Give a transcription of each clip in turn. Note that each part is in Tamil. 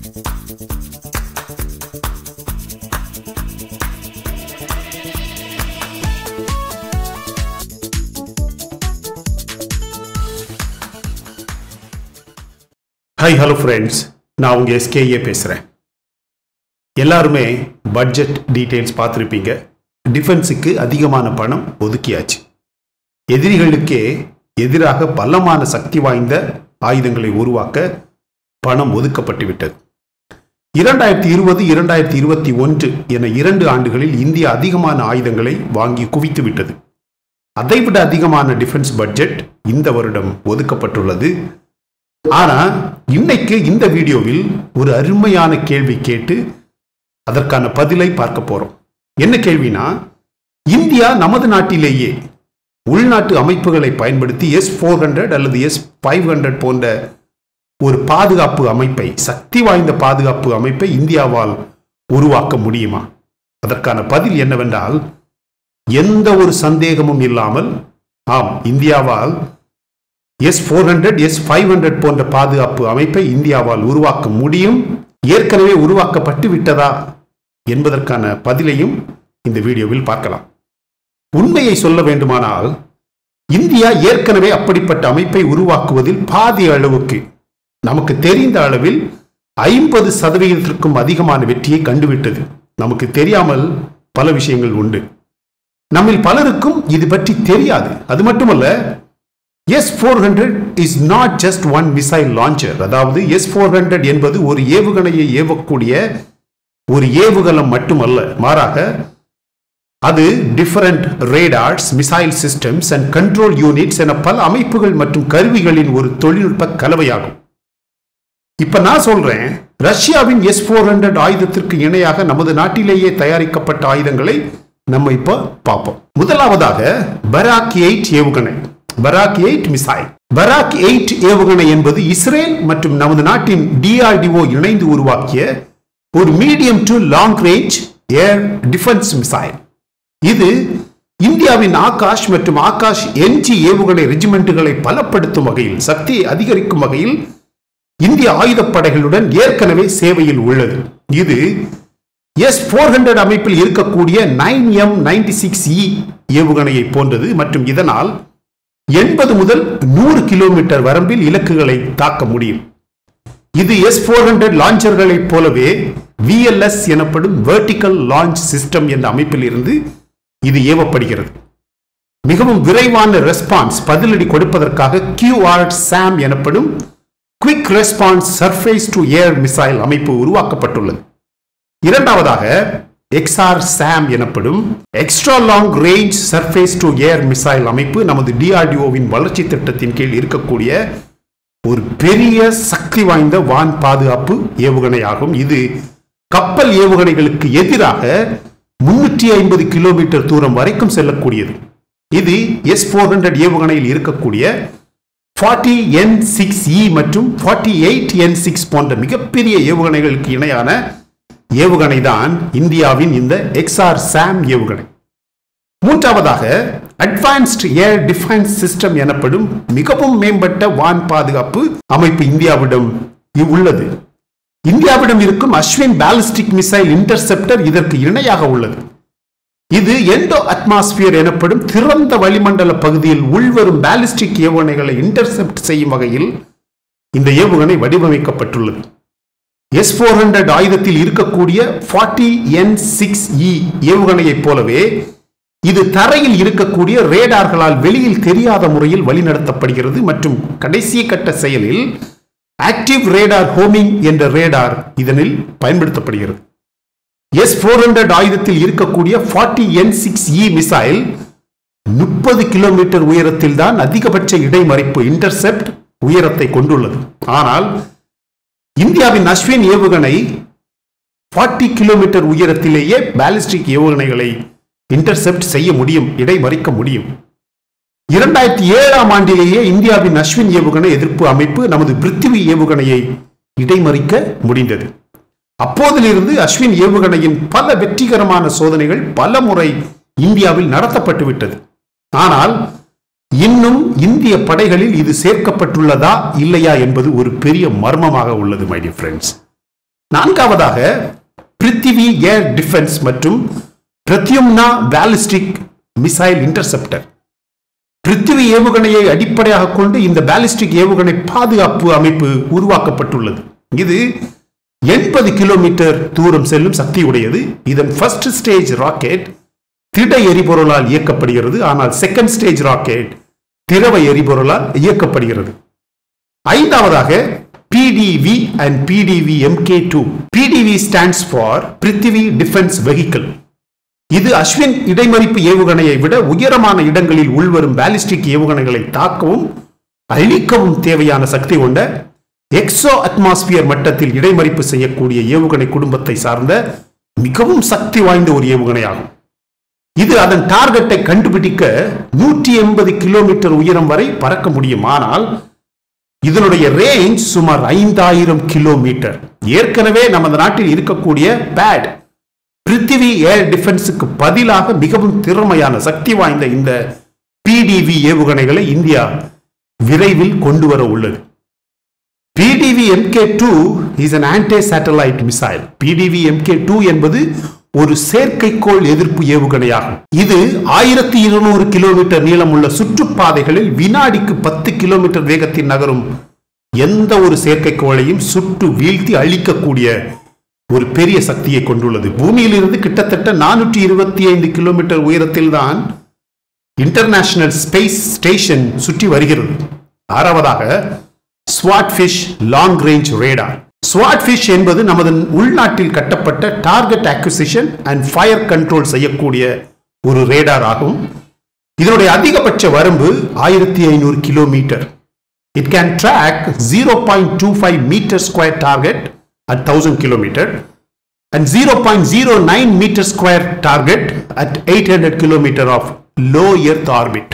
ஹாய் ஹலோ ஃப்ரெண்ட்ஸ் நான் உங்கள் எஸ்கேஏ பேசுகிறேன் எல்லாருமே பட்ஜெட் டீட்டெயில்ஸ் பார்த்துருப்பீங்க டிஃபென்ஸுக்கு அதிகமான பணம் ஒதுக்கியாச்சு எதிரிகளுக்கே எதிராக பலமான சக்தி வாய்ந்த ஆயுதங்களை உருவாக்க பணம் ஒதுக்கப்பட்டு விட்டது இரண்டாயிரத்தி இருபது இரண்டாயிரத்தி இருபத்தி ஒன்று என இரண்டு ஆண்டுகளில் இந்தியா அதிகமான ஆயுதங்களை வாங்கி குவித்து விட்டது அதைவிட அதிகமான டிஃபென்ஸ் பட்ஜெட் இந்த வருடம் ஒதுக்கப்பட்டுள்ளது ஆனா இன்னைக்கு இந்த வீடியோவில் ஒரு அருமையான கேள்வி கேட்டு அதற்கான பதிலை பார்க்க போறோம் என்ன கேள்வினா இந்தியா நமது நாட்டிலேயே உள்நாட்டு அமைப்புகளை பயன்படுத்தி எஸ் ஃபோர் ஹண்ட்ரட் அல்லது எஸ் ஃபைவ் ஹண்ட்ரட் போன்ற ஒரு பாதுகாப்பு அமைப்பை சக்தி வாய்ந்த பாதுகாப்பு அமைப்பை இந்தியாவால் உருவாக்க முடியுமா அதற்கான பதில் என்னவென்றால் எந்த ஒரு சந்தேகமும் இல்லாமல் ஆம் இந்தியாவால் S four hundred S five hundred போன்ற பாதுகாப்பு அமைப்பை இந்தியாவால் உருவாக்க முடியும் ஏற்கனவே உருவாக்கப்பட்டு விட்டதா என்பதற்கான பதிலையும் இந்த வீடியோவில் பார்க்கலாம் உண்மையை சொல்ல வேண்டுமானால் இந்தியா ஏற்கனவே அப்படிப்பட்ட அமைப்பை உருவாக்குவதில் பாதி அளவுக்கு நமக்கு தெரிந்த அளவில் ஐம்பது சதவீதத்திற்கும் அதிகமான வெற்றியை கண்டுவிட்டது நமக்கு தெரியாமல் பல விஷயங்கள் உண்டு நம்மில் பலருக்கும் இது பற்றி தெரியாது அது மட்டுமல்ல S four hundred is not just one missile launcher அதாவது எஸ் ஃபோர் ஹண்ட்ரட் என்பது ஒரு ஏவுகணையை ஏவக்கூடிய ஒரு ஏவுகலம் மட்டுமல்ல மாறாக அது different radars missile systems and control units என பல அமைப்புகள் மற்றும் கருவிகளின் ஒரு தொழில்நுட்ப கலவையாகும் இப்ப நான் சொல்றேன் ரஷ்யாவின் எஸ் ஃபோர் ஹண்ட்ரட் ஆயுதத்திற்கு இணையாக நமது நாட்டிலேயே தயாரிக்கப்பட்ட ஆயுதங்களை நம்ம இப்ப பார்ப்போம் முதலாவதாக பராக் எயிட் ஏவுகணை Barak eight missile Barak eight ஏவுகணை என்பது இஸ்ரேல் மற்றும் நமது நாட்டின் டிஆர்டிஓ இணைந்து உருவாக்கிய ஒரு medium to long range air defence missile இது இந்தியாவின் ஆகாஷ் மற்றும் ஆகாஷ் என்ஜி ஏவுகணை ரெஜிமெண்ட்டுகளை பலப்படுத்தும் வகையில் சக்தியை அதிகரிக்கும் வகையில் இந்திய ஆயுதப்படைகளுடன் ஏற்கனவே சேவையில் உள்ளது இது எஸ் ஃபோர் ஹண்ட்ரட் அமைப்பில் இருக்கக்கூடிய nine M ninety six E ஏவுகணையை போன்றது மற்றும் இதனால் எண்பது முதல் நூறு கிலோமீட்டர் வரம்பில் இலக்குகளை தாக்க முடியும் இது எஸ் ஃபோர் ஹண்ட்ரட் லான்ச்சர்களைப் போலவே விஎல்எஸ் எனப்படும் வெர்டிக்கல் லான்ச் சிஸ்டம் என்ற அமைப்பில் இருந்து இது ஏவப்படுகிறது மிகவும் விரைவான ரெஸ்பான்ஸ் பதிலடி கொடுப்பதற்காக கியூஆர் சாம் எனப்படும் quick response surface to air missile அமைப்பு உருவாக்கப்பட்டுள்ளது இரண்டாவதாக எக்ஸ்ஆர் சாம் எனப்படும் extra long range surface to air missile அமைப்பு நமது டிஆர்டிஓவின் வளர்ச்சி திட்டத்தின் கீழ் இருக்கக்கூடிய ஒரு பெரிய சக்தி வாய்ந்த வான் பாதுகாப்பு ஏவுகணை ஆகும் இது கப்பல் ஏவுகணைகளுக்கு எதிராக முன்னூற்றி ஐம்பது கிலோமீட்டர் தூரம் வரைக்கும் செல்லக்கூடியது இது எஸ் ஃபோர் ஹண்ட்ரட் ஏவுகணையில் இருக்கக்கூடிய ஃபார்ட்டி என் சிக்ஸ் இ மற்றும் ஃபார்ட்டி எயிட் என் சிக்ஸ் போன்ற மிகப்பெரிய ஏவுகணைகளுக்கு இணையான ஏவுகணை தான் இந்தியாவின் இந்த எக்ஸ்ஆர் சாம் ஏவுகணை மூன்றாவதாக அட்வான்ஸ்ட் ஏர் டிஃபென்ஸ் சிஸ்டம் எனப்படும் மிகவும் மேம்பட்ட வான் பாதுகாப்பு அமைப்பு இந்தியாவிடம் உள்ளது இந்தியாவிடம் இருக்கும் அஸ்வின் பாலிஸ்டிக் மிசைல் இன்டர்செப்டர் இதற்கு இணையாக உள்ளது இது எண்டோ அட்மாஸ்பியர் எனப்படும் திறந்த வளிமண்டல பகுதியில் உள்வரும் பாலிஸ்டிக் ஏவுகணைகளை இன்டர்செப்ட் செய்யும் வகையில் இந்த ஏவுகணை வடிவமைக்கப்பட்டுள்ளது எஸ் ஃபோர் ஹண்ட்ரட் ஆயுதத்தில் இருக்கக்கூடிய ஃபார்ட்டி என் சிக்ஸ் இ ஏவுகணையைப் போலவே இது தரையில் இருக்கக்கூடிய ரேடார்களால் வெளியில் தெரியாத முறையில் வழிநடத்தப்படுகிறது மற்றும் கடைசி கட்ட செயலில் ஆக்டிவ் ரேடார் ஹோமிங் என்ற ரேடார் இதனில் பயன்படுத்தப்படுகிறது எஸ் ஃபோர் ஹண்ட்ரட் ஆயுதத்தில் இருக்கக்கூடிய forty N six E missile முப்பது கிலோமீட்டர் உயரத்தில் தான் அதிகபட்ச இடைமறைப்பு இன்டர்செப்ட் உயரத்தை கொண்டுள்ளது ஆனால் இந்தியாவின் அஸ்வின் ஏவுகணை ஃபார்ட்டி கிலோமீட்டர் உயரத்திலேயே பாலிஸ்டிக் ஏவுகணைகளை இன்டர்செப்ட் செய்ய முடியும் இடைமறிக்க முடியும் இரண்டாயிரத்தி ஏழாம் ஆண்டிலேயே இந்தியாவின் அஸ்வின் ஏவுகணை எதிர்ப்பு அமைப்பு நமது பிருத்திவி ஏவுகணையை இடைமறிக்க முடிந்தது அப்போதிலிருந்து அஸ்வின் ஏவுகணையின் பல வெற்றிகரமான சோதனைகள் பல முறை இந்தியாவில் நடத்தப்பட்டு விட்டது ஆனால் இன்னும் இந்திய படைகளில் இது சேர்க்கப்பட்டுள்ளதா இல்லையா என்பது ஒரு பெரிய மர்மமாக உள்ளது மை டியர் ஃப்ரெண்ட்ஸ் நான்காவதாக பிருத்திவி ஏர் டிஃபென்ஸ் மற்றும் Pradyumna ballistic missile interceptor Prithvi ஏவுகணையை அடிப்படையாக கொண்டு இந்த பேலிஸ்டிக் ஏவுகணை பாதுகாப்பு அமைப்பு உருவாக்கப்பட்டுள்ளது இது எண்பது கிலோமீட்டர் தூரம் செல்லும் சக்தி உடையது இதன் ஃபர்ஸ்ட் ஸ்டேஜ் ராக்கெட் திட எரிபொருளால் இயக்கப்படுகிறது ஆனால் செகண்ட் ஸ்டேஜ் ராக்கெட் திரவ எரிபொருளால் இயக்கப்படுகிறது ஐந்தாவதாக PDV and PDV MK two PDV stands for Prithvi defence vehicle இது அஸ்வின் இடைமறிப்பு ஏவுகணையை விட உயரமான இடங்களில் உள்வரும் பாலிஸ்டிக் ஏவுகணைகளை தாக்கவும் அழிக்கவும் தேவையான சக்தி கொண்ட எக்ஸோ அட்மாஸ்பியர் மட்டத்தில் இடைமறிப்பு செய்யக்கூடிய ஏவுகணை குடும்பத்தை சார்ந்த மிகவும் சக்தி வாய்ந்த ஒரு ஏவுகணையாகும் இது அதன் டார்கெட்டை கண்டுபிடிக்க நூற்றி எண்பது கிலோமீட்டர் உயரம் வரை பறக்க முடியும் ஆனால் இதனுடைய ரேஞ்ச் சுமார் ஐந்தாயிரம் கிலோமீட்டர் ஏற்கனவே நமது நாட்டில் இருக்கக்கூடிய பேட் பிருத்திவி ஏர் டிஃபென்ஸுக்கு பதிலாக மிகவும் திறமையான சக்தி வாய்ந்த இந்த பிடிவி ஏவுகணைகளை இந்தியா விரைவில் கொண்டு வர உள்ளது PDV MK two is an anti satellite missile PDV MK two என்பது ஒரு செயற்கைக்கோள் எதிர்ப்பு ஏவுகணையாகும் இது ஆயிரத்தி இருநூறு கிலோமீட்டர் நீளமுள்ள சுற்றுப்பாதைகளில் வினாடிக்கு பத்து கிலோமீட்டர் வேகத்தில் நகரும் எந்த ஒரு செயற்கைக்கோளையும் சுட்டு வீழ்த்தி அழிக்கக்கூடிய ஒரு பெரிய சக்தியை கொண்டுள்ளது பூமியிலிருந்து கிட்டத்தட்ட நானூற்றி இருபத்தி ஐந்து கிலோமீட்டர் உயரத்தில் தான் இன்டர்நேஷனல் ஸ்பேஸ் ஸ்டேஷன் சுற்றி வருகிறது ஆறாவதாக Swordfish long range radar Swordfish என்பது நமது உள்நாட்டில் கட்டப்பட்ட target acquisition and fire control செய்யக்கூடிய ஒரு ரேடார் ஆகும் இதனுடைய அதிகபட்ச வரம்பு ஆயிரத்தி ஐநூறு kilometre it can track zero point two five metre square target at thousand kilometre and zero point zero nine metre square target at eight hundred kilometre of low earth orbit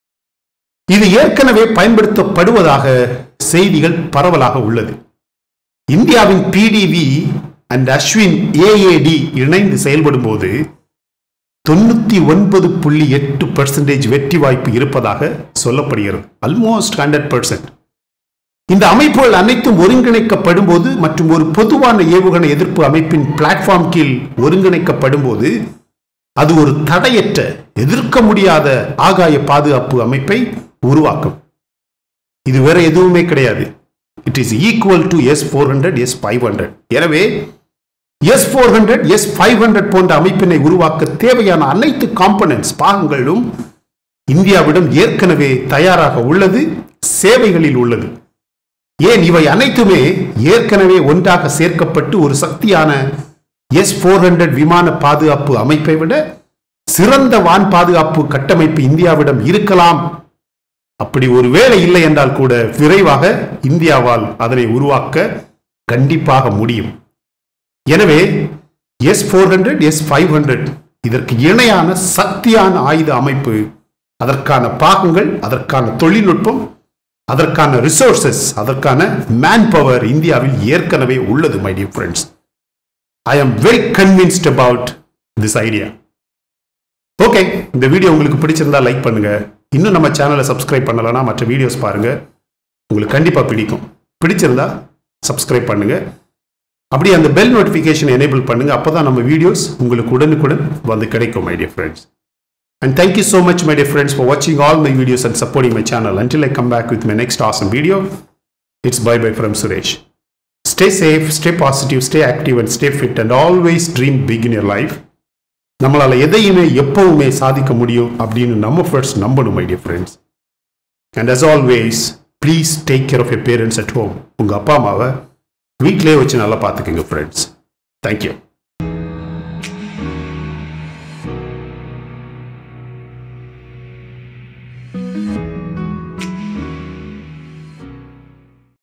இது ஏற்கனவே பயன்படுத்தப்படுவதாக செய்திகள் பரவலாக உள்ளது இந்தியாவின் பிடிவி அண்ட் அஸ்வின் ஏஏடி இணைந்து செயல்படும் போது தொண்ணூத்தி ஒன்பது புள்ளி எட்டு பர்சன்டேஜ் வெற்றி வாய்ப்பு இருப்பதாக சொல்லப்படுகிறது அல்மோஸ்ட் ஹண்ட்ரட் பர்சன்ட் இந்த அமைப்புகள் அனைத்தும் ஒருங்கிணைக்கப்படும் போது மற்றும் ஒரு பொதுவான ஏவுகணை எதிர்ப்பு அமைப்பின் பிளாட்ஃபார்ம் கீழ் ஒருங்கிணைக்கப்படும் போது அது ஒரு தடையற்ற எதிர்க்க முடியாத ஆகாய பாதுகாப்பு அமைப்பை உருவாக்கும் இது வேற எதுவுமே கிடையாது it is equal to S four hundred S five hundred எனவே S four hundred S five hundred போன்ற அமைப்பினை உருவாக்க தேவையான அனைத்து காம்பனன்ட்ஸ் பாகங்களும் இந்தியாவிடம் ஏற்கனவே தயாராக உள்ளது சேவைகளில் உள்ளது ஏன் இவை அனைத்துமே ஏற்கனவே ஒன்றாக சேர்க்கப்பட்டு ஒரு சக்தியான எஸ் ஃபோர் ஹண்ட்ரட் விமான பாதுகாப்பு அமைப்பை விட சிறந்த வான் பாதுகாப்பு கட்டமைப்பு இந்தியாவிடம் இருக்கலாம் அப்படி ஒரு வேலை இல்லை என்றால் கூட விரைவாக இந்தியாவால் அதனை உருவாக்க கண்டிப்பாக முடியும் எனவே S four hundred S five hundred இதற்கு இணையான சக்தியான ஆயுத அமைப்பு அதற்கான பாகங்கள் அதற்கான தொழில்நுட்பம் அதற்கான ரிசோர்சஸ் அதற்கான மேன் பவர் இந்தியாவில் ஏற்கனவே உள்ளது my dear friends I am very convinced about this idea okay இந்த வீடியோ உங்களுக்கு பிடிச்சிருந்தா லைக் பண்ணுங்க இன்னும் நம்ம சேனலை சப்ஸ்கிரைப் பண்ணலன்னா மற்ற வீடியோஸ் பாருங்க உங்களுக்கு கண்டிப்பாக பிடிக்கும் பிடிச்சிருந்தா சப்ஸ்கிரைப் பண்ணுங்க அப்படியே அந்த பெல் நோட்டிஃபிகேஷன் எனேபிள் பண்ணுங்க அப்பதான் நம்ம வீடியோஸ் உங்களுக்கு உடனுக்குடன் வந்து கிடைக்கும் my dear friends And thank you so much, my dear friends, for watching all my videos and supporting my channel. Until I come back with my next awesome video, it's bye bye from Suresh. Stay safe, stay positive, stay active, and stay fit, and always dream big in your life. நம்மளால எதையுமே எப்பவுமே சாதிக்க முடியும் அப்படின்னு நம்ம ஃபர்ஸ்ட் நம்பணும் my dear friends and as always please take care of your parents at home உங்கள் அப்பா அம்மாவை வீட்டிலே வச்சு நல்லா பார்த்துக்குங்க ஃப்ரெண்ட்ஸ் தேங்க்யூ